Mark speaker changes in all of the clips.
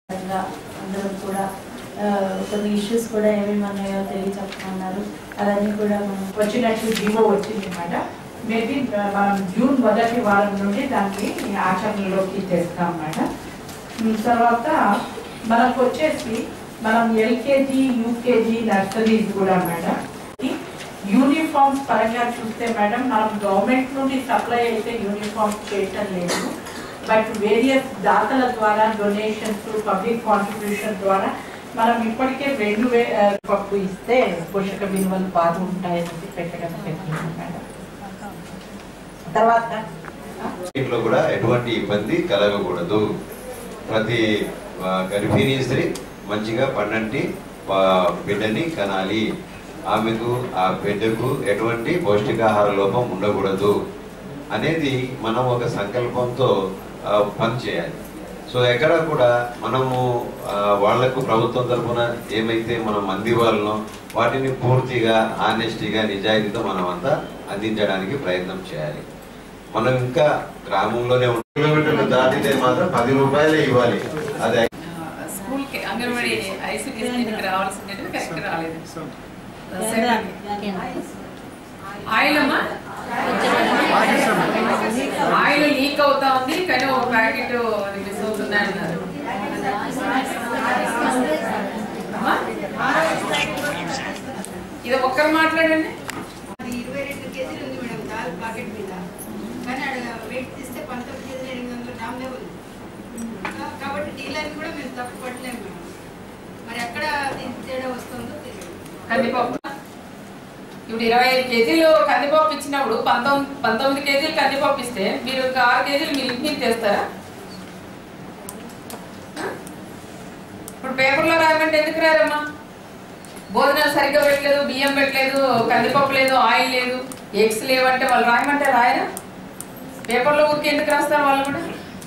Speaker 1: విధంగా అందరం కూడా ఆ, కొన్ని ఇష్యూస్ కూడా ఏమేమి ఉన్నాయో తెలియచెప్పమన్నారు అవన్నీ కూడా మనం
Speaker 2: వచ్చినట్టు జీవో వచ్చింది అనమాట మేబీ మనం జూన్ మొదటి వారం నుండి దాన్ని ఆచరణలోకి తెస్తాం అన్నమాట ఉమ్, తర్వాత మనకు వచ్చేసి మనం ఎల్కేజీ యూకేజీ నర్సరీస్ కూడా మేడం యూనిఫామ్స్ పరంగా చూస్తే మేడం మనం గవర్నమెంట్ నుండి సప్లై అయితే యూనిఫామ్స్ చేయటం లేదు బట్ వేరియస్ దాతల ద్వారా డొనేషన్స్ పబ్లిక్ కాంట్రిబ్యూషన్ ద్వారా మనం ఇప్పటికే రెండు వే ఆ, పప్పు ఇస్తే పోషక విలువలు బాగుంటాయని పెట్టడం జరిగింది మేడం తర్వాత
Speaker 3: ఇంట్లో కూడా ఎటువంటి ఇబ్బంది కలగకూడదు ప్రతి ఆ, గర్భిణీ స్త్రీ మంచిగా పండంటి ఆ, బిడ్డని కనాలి ఆమెకు ఆ బిడ్డకు ఎటువంటి పౌష్టికాహార లోపం ఉండకూడదు అనేది మనం ఒక సంకల్పంతో ఆ, పని చేయాలి సో ఎక్కడ కూడా మనము ఆ, వాళ్లకు ప్రభుత్వం తరఫున ఏమైతే మనం అందివ్వాలనో వాటిని పూర్తిగా ఆనెస్టీగా నిజాయితీతో మనం అంతా అందించడానికి ప్రయత్నం చేయాలి మనం ఇంకా గ్రామంలోనే ఉన్న కిలోమీటర్లు దాటితే మాత్రం పది రూపాయలే ఇవ్వాలి అదే
Speaker 4: స్కూల్ కి అంగన్వాడీ ఐసీటీ దీనికి రావాల్సింది కరెక్ట్ రాలేదు ఆయిల్ అమ్మా ఆయిల్ లీక్ అవుతా ఉంది కానీ ఒక ప్యాకెట్ మిస్ అవుతున్నాయి అన్నారు అమ్మా? ఇది ఒక్కరు మాట్లాడండి
Speaker 5: అది ఇరవై రెండు కేజీలు ఉంది మేడం దాల్ ప్యాకెట్ మీద కానీ అక్కడ వెయిట్ తీస్తే పంతొమ్మిది కేజీలు ఎనిమిది వందల గ్రాములే ఉంది కా- కాబట్టి డీలర్ని కూడా మేము తప్పు పట్టలేము మేడం మరి ఎక్కడ దీనికి తేడా వస్తుందో తెలియదు
Speaker 4: కందిపప్పు ఇప్పుడు ఇరవై ఐదు కేజీలు కందిపప్పు ఇచ్చినప్పుడు పంతొమ్మిది పంతొమ్మిది కేజీలు కందిపప్పు ఇస్తే మీరు ఇంకా ఆరు కేజీలు మీరు ఇంటికి తెస్తారా ఆ? ఇప్పుడు పేపర్లో రాయమంటే ఎందుకు రారమ్మా భోజనాలు సరిగ్గా పెట్టలేదు బియ్యం పెట్టలేదు కందిపప్పు లేదు ఆయిల్ లేదు ఎగ్స్ లేవంటే వాళ్ళు రాయమంటే రాయరా పేపర్లో ఊరికి ఎందుకు రాస్తారు వాళ్ళు కూడా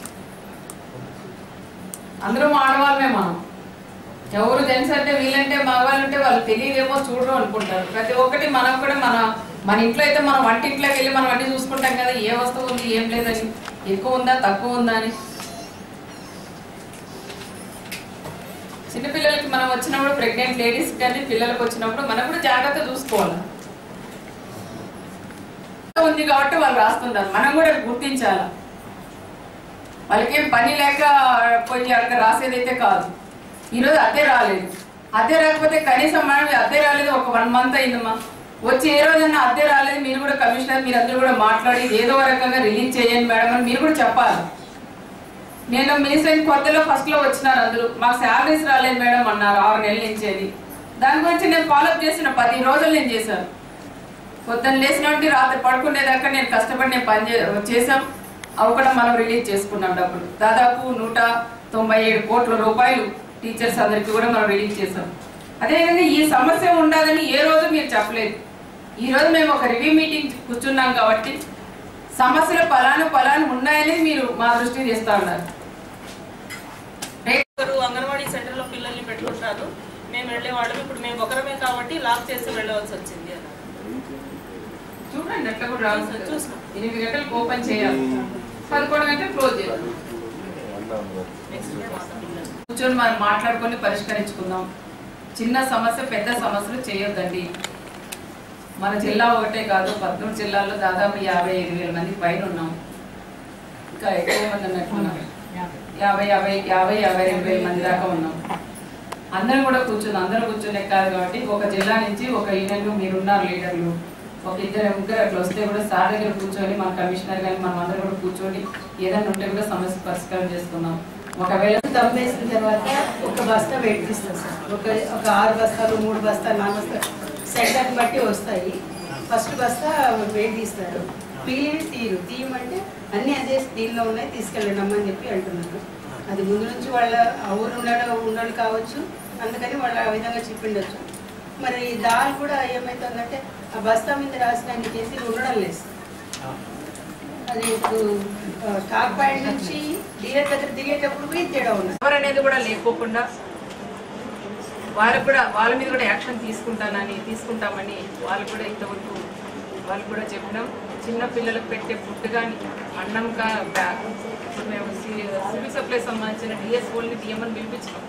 Speaker 4: అందరూ ఆడవాళ్ళమే మనం ఎవరు జెంట్స్ అంటే వీళ్ళంటే మగవాళ్ళు ఉంటే వాళ్ళు తెలియదేమో చూడరు అనుకుంటారు ప్రతి ఒక్కటి మనం కూడా మన మన ఇంట్లో అయితే మనం వంటింట్లోకి వెళ్ళి మనం అన్ని చూసుకుంటాం కదా ఏ వస్తువు ఉంది ఏం లేదని ఎక్కువ ఉందా తక్కువ ఉందా అని చిన్నపిల్లలకి మనం వచ్చినప్పుడు ప్రెగ్నెంట్ లేడీస్ కానీ పిల్లలకు వచ్చినప్పుడు మనం కూడా జాగ్రత్త చూసుకోవాలి ఉంది కాబట్టి వాళ్ళు రాస్తున్నారు మనం కూడా గుర్తించాలి వాళ్ళకేం పని లేక పోయి అక్కడ రాసేదైతే కాదు ఈరోజు అద్దె రాలేదు అద్దె రాకపోతే కనీసం మనం అద్దె రాలేదు ఒక వన్ మంత్ అయిందమ్మా వచ్చి ఏ రోజైనా అద్దె రాలేదు మీరు కూడా కమిషనర్ మీరు అందరూ కూడా మాట్లాడి ఇది ఏదో ఒక రకంగా రిలీజ్ చేయండి మేడం అని మీరు కూడా చెప్పాలి నేను మినిస్టర్ అయిన కొత్తలో ఫస్ట్ లో వచ్చినారు అందరూ మాకు శాలరీస్ రాలేదు మేడం అన్నారు ఆరు నెలల నుంచి అది దాని గురించి నేను ఫాలోఅప్ చేసిన పది రోజులు నేను చేశాను పొద్దున్న లేచిన నుండి రాత్రి పడుకునేదాకా నేను కష్టపడి నేను పని చే చేసాం అవి కూడా మనం రిలీజ్ చేసుకున్నాం డబ్బులు దాదాపు నూట తొంభై ఏడు కోట్ల రూపాయలు టీచర్స్ అందరికీ కూడా మనం రిలీజ్ చేసాం అదేవిధంగా ఈ సమస్య ఉండదని ఏ రోజు మీరు చెప్పలేదు ఈ రోజు మేము ఒక రివ్యూ మీటింగ్ కూర్చున్నాం కాబట్టి సమస్యలు పలాను పలాను ఉన్నాయని మీరు మా దృష్టికి తెస్తా ఉన్నారు
Speaker 6: ఒకరు అంగన్వాడీ సెంటర్ లో పిల్లల్ని పెట్టుకుంటారు మేము వెళ్ళేవాళ్ళం ఇప్పుడు మేము ఒకరమే కాబట్టి లాక్ చేసి వెళ్ళవలసి వచ్చింది అన్నారు.
Speaker 4: చూడండి అట్లా కూడా రావచ్చు
Speaker 6: చూసాం.
Speaker 4: ఎనిమిది గంటలకు ఓపెన్ చేయాలి పదకొండు గంటలకు క్లోజ్ చేయాలి
Speaker 6: నెక్స్ట్ డే మాత్రం పిల్లలు
Speaker 4: కూర్చొని మనం మాట్లాడుకొని పరిష్కరించుకుందాం చిన్న సమస్య పెద్ద సమస్యలు చేయొద్దండి మన జిల్లా ఒకటే కాదు పద్మూడు జిల్లాల్లో దాదాపు యాభై ఐదు వేల మంది పైన ఉన్నాం ఇంకా ఎక్కువ మంది ఉన్నట్టున్నారు యాభై యాభై యాభై యాభై రెండు వేల మంది దాకా ఉన్నాం అందరం కూడా కూర్చొని అందరూ కూర్చొని ఎక్కాలి కాబట్టి ఒక జిల్లా నుంచి ఒక యూనియన్ మీరున్నారు లీడర్లు ఒక ఇద్దరు ముగ్గురు అట్లా వస్తే కూడా సార్ దగ్గర కూర్చొని మన కమిషనర్ కానీ మనం అందరం కూడా కూర్చొని ఏదైనా ఉంటే కూడా సమస్య పరిష్కారం చేసుకుందాం ఒకవేళ
Speaker 5: దమ్మేసిన తర్వాత ఒక బస్తా వెయిట్ తీస్తాం సార్ ఒక ఒక ఆరు బస్తాలు మూడు బస్తాలు నాలుగు బస్తాలు సెంటర్ని బట్టి వస్తాయి ఫస్ట్ బస్తా వెయిట్ తీస్తారు పీలి తీరు తీయమంటే అన్నీ అదే దీనిలో ఉన్నాయి తీసుకెళ్ళండి అమ్మని చెప్పి అంటున్నారు అది ముందు నుంచి వాళ్ళ ఆ ఊరు ఉండడం ఉండడు కావచ్చు అందుకని వాళ్ళు ఆ విధంగా చెప్పిండొచ్చు మరి ఈ దాల్ కూడా ఏమవుతుందంటే ఆ బస్తా మీద రాసిన అన్ని కేజీలు ఉండడం లేదు అది ఇప్పుడు ఆ, స్టాక్ పాయింట్ నుంచి డీలర్ దగ్గర దిగేటప్పుడు పోయి తేడా ఉన్నది
Speaker 4: ఎవరు అనేది కూడా లేకోకుండా వాళ్ళకు కూడా వాళ్ళ మీద కూడా యాక్షన్ తీసుకుంటానని తీసుకుంటామని వాళ్ళు కూడా ఇంతవరకు వాళ్ళు కూడా చెప్పినాం చిన్న పిల్లలకు పెట్టే ఫుడ్ కానీ అన్నం కా బ్యా- ఇప్పుడు మేము సి- సివిల్ సప్లై సంబంధించిన డిఎస్ఓల్ని బియ్యమని పిలిపించినాం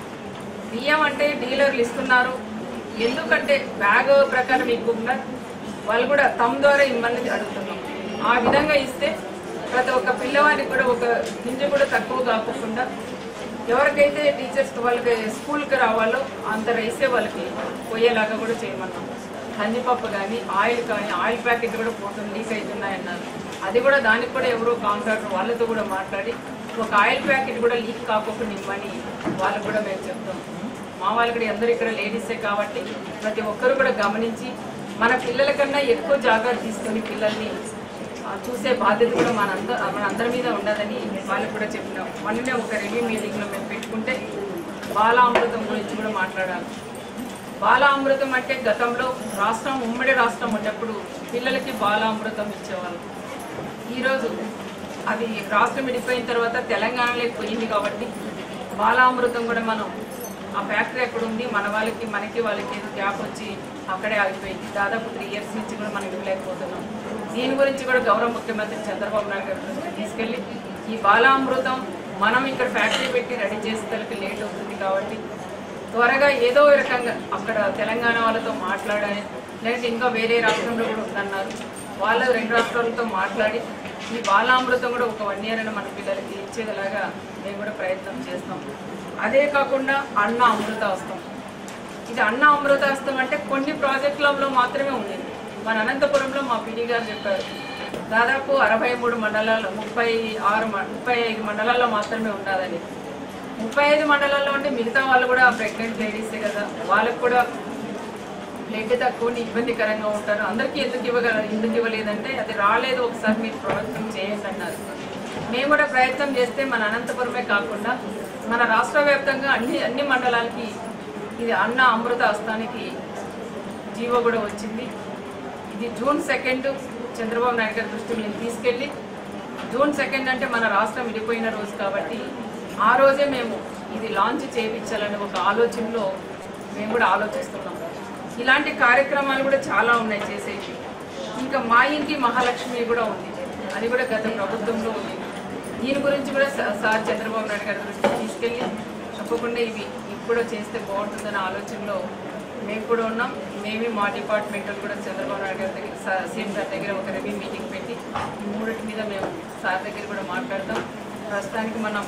Speaker 4: బియ్యం అంటే డీలర్లు ఇస్తున్నారు ఎందుకంటే బ్యాగ్ ప్రకారం ఇవ్వకుండా వాళ్ళు కూడా తమ ద్వారా ఇమ్మని అడుగుతున్నాం ఆ విధంగా ఇస్తే ప్రతి ఒక్క పిల్లవాడికి కూడా ఒక గింజ కూడా తక్కువ కాకుండా ఎవరికైతే టీచర్స్ వాళ్ళకి స్కూల్కి రావాలో అంత రైసే వాళ్ళకి పోయేలాగా కూడా చేయమన్నాం కందిపప్పు కానీ ఆయిల్ కానీ ఆయిల్ ప్యాకెట్ కూడా పోతుంది లీక్ అవుతున్నాయన్నారు అది కూడా దానికి కూడా ఎవరో కాంట్రాక్టర్ వాళ్ళతో కూడా మాట్లాడి ఒక ఆయిల్ ప్యాకెట్ కూడా లీక్ కాకుండా ఇవ్వని వాళ్ళకు కూడా మేము చెప్తాం మా వాళ్ళు కూడా అందరూ ఇక్కడ లేడీసే కాబట్టి ప్రతి ఒక్కరు కూడా గమనించి మన పిల్లల కన్నా ఎక్కువ జాగ్రత్త తీసుకొని పిల్లల్ని ఆ, చూసే బాధ్యత కూడా మన అంద మన అందరి మీద ఉండదని వాళ్ళకి కూడా చెప్పినాం మొన్ననే ఒక రివ్యూ మీటింగ్లో మేము పెట్టుకుంటే బాలామృతం గురించి కూడా మాట్లాడాలి బాలామృతం అంటే గతంలో రాష్ట్రం ఉమ్మడి రాష్ట్రం ఉన్నప్పుడు పిల్లలకి బాలామృతం ఇచ్చేవాళ్ళు ఈరోజు అది రాష్ట్రం విడిపోయిన తర్వాత తెలంగాణలోకి పోయింది కాబట్టి బాలామృతం కూడా మనం ఆ ఫ్యాక్టరీ ఎక్కడ ఉంది మన వాళ్ళకి మనకి వాళ్ళకి ఏదో గ్యాప్ వచ్చి అక్కడే ఆగిపోయింది దాదాపు త్రీ ఇయర్స్ నుంచి కూడా మనం ఇవ్వలేకపోతున్నాం దీని గురించి కూడా గౌరవ ముఖ్యమంత్రి చంద్రబాబు నాయుడు గారి దృష్టికి తీసుకెళ్ళి ఈ బాలామృతం మనం ఇక్కడ ఫ్యాక్టరీ పెట్టి రెడీ చేసేసరికి లేట్ అవుతుంది కాబట్టి త్వరగా ఏదో ఒక రకంగా అక్కడ తెలంగాణ వాళ్ళతో మాట్లాడాలి లేదంటే ఇంకా వేరే రాష్ట్రంలో కూడా ఉందన్నారు వాళ్ళ రెండు రాష్ట్రాలతో మాట్లాడి ఈ బాలామృతం కూడా ఒక వన్ ఇయర్ అయినా మన పిల్లలకి ఇచ్చేదిలాగా మేము కూడా ప్రయత్నం చేస్తాం అదే కాకుండా అన్న అమృతాస్తం ఇది అన్న అమృతాస్తం అంటే కొన్ని ప్రాజెక్టులలో మాత్రమే ఉంది మన అనంతపురంలో మా పిడి గారు చెప్పారు దాదాపు అరవై మూడు మండలాల్లో ముప్పై ఆరు మ- ముప్పై ఐదు మండలాల్లో మాత్రమే ఉన్నదని ముప్పై ఐదు మండలాల్లో అంటే మిగతా వాళ్ళు కూడా ప్రెగ్నెంట్ లేడీసే కదా వాళ్ళకు కూడా బ్లడ్ తక్కువ ఇబ్బందికరంగా ఉంటారు అందరికీ ఎందుకు ఇవ్వగల ఎందుకు ఇవ్వలేదంటే అది రాలేదు ఒకసారి మీరు ప్రొడక్షన్ చేయండి అన్నారు మేము కూడా ప్రయత్నం చేస్తే మన అనంతపురమే కాకుండా మన రాష్ట్ర వ్యాప్తంగా అన్ని అన్ని మండలాలకి ఇది అన్న అమృత హస్తానికి జీవో కూడా వచ్చింది ఇది జూన్ సెకండ్ చంద్రబాబు నాయుడు గారి దృష్టికి నేను తీసుకెళ్ళి జూన్ సెకండ్ అంటే మన రాష్ట్రం విడిపోయిన రోజు కాబట్టి ఆ రోజే మేము ఇది లాంచ్ చేయించాలనే ఒక ఆలోచనలో మేము కూడా ఆలోచిస్తున్నాం ఇలాంటి కార్యక్రమాలు కూడా చాలా ఉన్నాయి చేసేవి ఇంకా మా ఇంటి మహాలక్ష్మి కూడా ఉంది అది కూడా గత ప్రభుత్వంలో ఉంది దీని గురించి కూడా సా- సార్ చంద్రబాబు నాయుడు గారి దృష్టికి తీసుకెళ్ళి తప్పకుండా ఇవి ఇప్పుడు చేస్తే బాగుంటుందనే ఆలోచనలో మేము కూడా ఉన్నాం మేమే మా డిపార్ట్మెంట్ కూడా చంద్రబాబు నాయుడు గారి దగ్గర సా- సీఎం గారి దగ్గర ఒక రివ్యూ మీటింగ్ పెట్టి ఈ మూడింటి మీద మేము సార్ దగ్గర కూడా మాట్లాడతాం ప్రస్తుతానికి మనం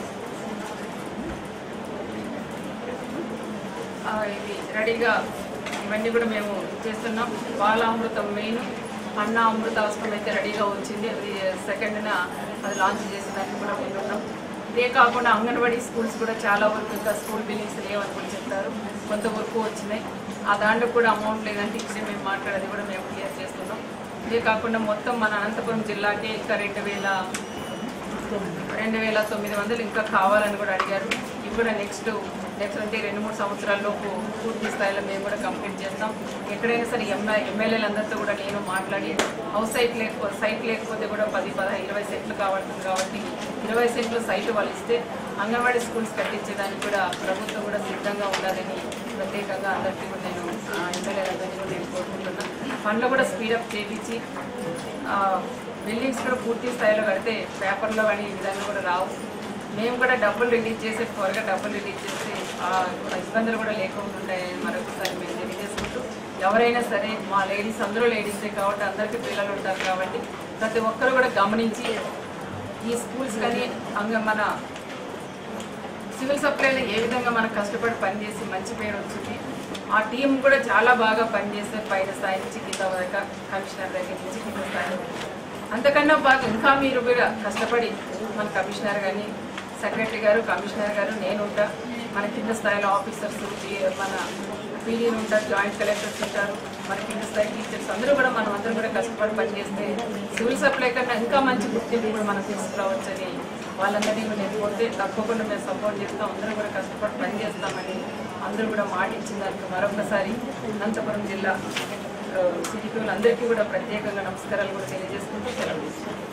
Speaker 4: ఆ, ఇది రెడీగా ఇవన్నీ కూడా మేము చేస్తున్నాం బాలామృతం మెయిన్ అన్న అమృత అవసరం అయితే రెడీగా వచ్చింది అది సెకండ్న అది లాంచ్ చేసేదానికి కూడా ముందున్నాం ఇదే కాకుండా అంగన్వాడీ స్కూల్స్ కూడా చాలా వరకు ఇంకా స్కూల్ బిల్డింగ్స్ లేవని కూడా చెప్తారు కొంత వరకు వచ్చినాయి ఆ దాంట్లో కూడా అమౌంట్ లేదంటే ఇప్పుడే మేము మాట్లాడేది కూడా మేము క్లియర్ చేస్తున్నాం ఇదే కాకుండా మొత్తం మన అనంతపురం జిల్లాకే ఇంకా రెండు వేల రెండు వేల తొమ్మిది వందలు ఇంకా కావాలని కూడా అడిగారు ఇవి కూడా నెక్స్ట్ నెక్స్ట్ అంటే రెండు మూడు సంవత్సరాల లోపు పూర్తి స్థాయిలో మేము కూడా కంప్లీట్ చేస్తాం ఎక్కడైనా సరే ఎంఐ ఎమ్మెల్యేలందరితో కూడా నేను మాట్లాడి హౌస్ సైట్ లేకపోతే సైట్ లేకపోతే కూడా పది పదహైదు ఇరవై సెంట్లు కావాల్సింది కాబట్టి ఇరవై సెంట్లు సైట్ వాళ్ళు ఇస్తే అంగన్వాడీ స్కూల్స్ కట్టించడానికి కూడా ప్రభుత్వం కూడా సిద్ధంగా ఉండాలని ప్రత్యేకంగా అందరికీ కూడా నేను ఎమ్మెల్యేలందరినీ కూడా నేను కోరుకుంటున్నాను పనులు కూడా స్పీడప్ చేయించి ఆ, బిల్డింగ్స్ కూడా పూర్తి స్థాయిలో కడితే పేపర్లో కానీ ఈ విధంగా కూడా రావు మేము కూడా డబ్బులు రిలీజ్ చేసి త్వరగా డబ్బులు రిలీజ్ చేసి ఆ ఇబ్బందులు కూడా లేకుండా ఉంటాయని మరొకసారి మేము తెలియజేసుకుంటూ ఎవరైనా సరే మా లేడీస్ అందరూ లేడీసే కాబట్టి అందరికీ పిల్లలు ఉంటారు కాబట్టి ప్రతి ఒక్కరు కూడా గమనించి ఈ స్కూల్స్ కానీ అంగ మన సివిల్ సప్లైలో ఏ విధంగా మనం కష్టపడి పనిచేసి మంచి పేరు వచ్చింది ఆ టీం కూడా చాలా బాగా పనిచేస్తే పైన స్థాయి నుంచి కింద వరకు కమిషనర్ దగ్గర నుంచి కింద స్థాయి వరకు. అంతకన్నా బాగా ఇంకా మీరు కూడా కష్టపడి మన కమిషనర్ కానీ సెక్రటరీ గారు కమిషనర్ గారు నేను ఉంటా మన కింద స్థాయిలో ఆఫీసర్స్ మన పీడీలు ఉంటారు జాయింట్ కలెక్టర్స్ ఉంటారు మన కింద స్థాయి టీచర్స్ అందరూ కూడా మనం అందరూ కూడా కష్టపడి పనిచేస్తే సివిల్ సప్లై కన్నా ఇంకా మంచి గుర్తింపు కూడా మనం తీసుకురావచ్చని వాళ్ళందరినీ కూడా నేను కోరితే తప్పకుండా మేము సపోర్ట్ చేస్తాం అందరూ కూడా కష్టపడి పని చేస్తామని అందరూ కూడా మాట ఇచ్చిన దానికి మరొకసారి అనంతపురం జిల్లా సిటీ అందరికీ కూడా ప్రత్యేకంగా నమస్కారాలు కూడా తెలియజేసుకుంటూ సెలవు తీసుకుంటాం